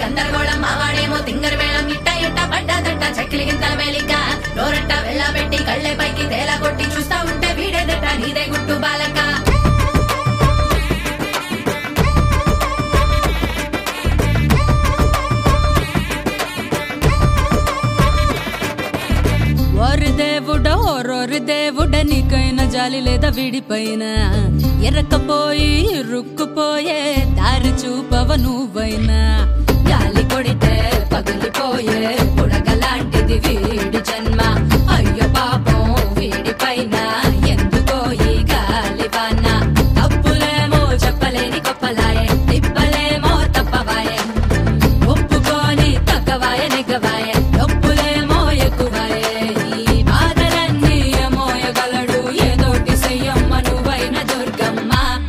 గందరగోళం మావాడేమో తింగర మేళం ఇట్ట ఇట్ట పడ్డాదంట చక్కిలి గింతల మేలిక నోరట్ట వెళ్ళబెట్టి కళ్ళే పైకి తేలా కొట్టి చూస్తా ఉంటే వీడేదట నీదే గుట్టు బాలక ఓరి దేవుడ ఓరోరి దేవుడ నీకైనా జాలి లేదా విడిపైన ఎరకపోయి రుక్కుపోయే దారి చూపవ నువ్వైనా గాలి కొడితే పగిలిపోయే బుడగలాంటిది వీడి జన్మ అయ్యో పాపం వీడిపైన ఎందుకో ఈ గాలివాన తప్పులేమో చెప్పలేని గొప్పలాయే తిప్పలేమో తప్పవాయే ఒప్పుకొని తగ్గవాయ నెగ్గవాయ నొప్పులేమో ఎక్కువాయే ఈ బాధలన్నీ మోయగలడు ఏదోటి సయ్యమ్మ నువ్వైన దుర్గమ్మ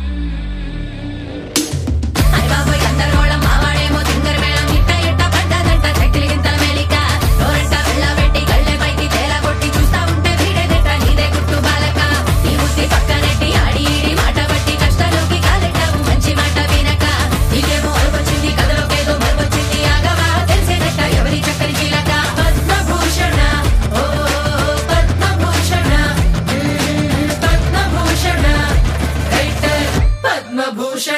అయ్ బాబోయ్ గందరగోళం మావాడేమో తింగర మేళం ఇట్ట ఇట్ట పడ్డాదంట చక్కిలి గింతల మేలిక నోరట్ట వెళ్ళబెట్టి కళ్ళే పైకి తేలా కొట్టి చూస్తా ఉంటే వీడేదట నీదే గుట్టు బాలక ఈ బుద్ధి పక్కనెట్టి ఆడి ఈడి మాట బట్టి కష్టాలోకి కాలెట్టావు మంచి మాట వినక నీకేమో అలవచ్చింది కథలోకేదో మరవచ్చింది ఆగవా తెలిసేదట ఎవరి చక్కని చిలక పద్మభూషణ ఓ పద్మభూషణ మ్మ్, పద్మభూషణ రైటర్ పద్మభూషణ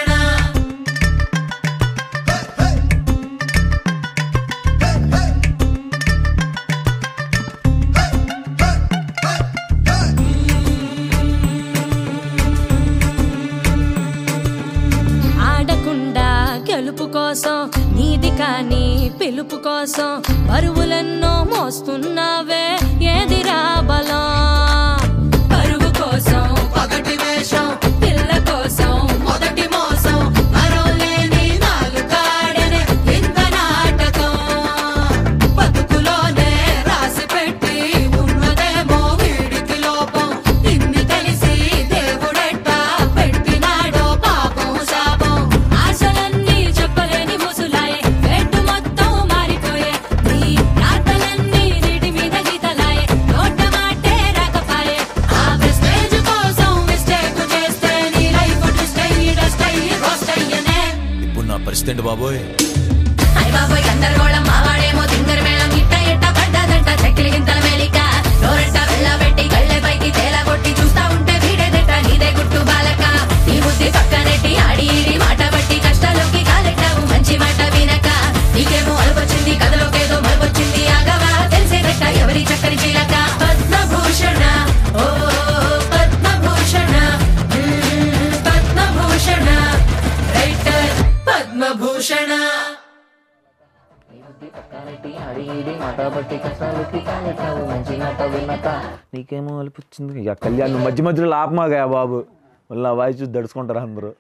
ఆడకుండా గెలుపు కోసం నీది కాని పిలుపు కోసం బరువులెన్నో మోస్తున్నావే ఏదిరా బలం పరువు కోసం పగటి వేషం పిల్ల కోసం మొదటి మోసం మరో లేని నాలుగాడనే ఇంత నాటకం బతుకులోనే రాసి పెట్టి ఉన్నదేమో వీడికి లోపం ఇన్ని తెలిసి దేవుడెట్టా పెట్టినాడో పాపం శాపం ఆశలన్నీ చెప్పలేని ముసులాయే పెట్టు మొత్తం మారిపోయే నీ రాతలన్నీ నీటి మీద గీతలాయే నోట మాటే రాకపాయే ఆ ప్రెస్టేజ్ కోసం మిస్టేక్ చేస్తే నీ లైఫ్ ట్విస్ట్ అయ్యి డస్ట్ అయ్యి రోస్ట్ అయ్యనే ఇప్పుడు నా పరిస్థితి ఏంటి బాబోయ్ అయ్ బాబోయ్ గందరగోళం మావాడేమో తింగర మేళం ఇట్ట ఇట్ట పడ్డాదంట చక్కిలి గింతల మేలిక నోరట్ట వెళ్ళబెట్టి కళ్ళే పైకి తేలా కొట్టి చూస్తా ఉంటే వీడేదట నీదే గుట్టు బాలక ఈ బుద్ధి పక్కనెట్టి ఆడి ఈడి మాట బట్టి కష్టాలోకి కాలెట్టావు మంచి మాట వినక నీకేమో అలవచ్చింది కథలోకేదో మరవచ్చింది ఆగవా తెలిసేదట ఎవరి చక్కని చిలక పద్మభూషణ ఓ పద్మభూషణ మ్మ్, పద్మభూషణ రైటర్ పద్మభూషణ నీకేమో అనిపించింది ఇక కళ్యాణ్ నువ్వు మధ్య మధ్యలో ఆపమాగా బాబు మళ్ళీ వాయిస్ చూసి దడుచుకుంటారు అందరూ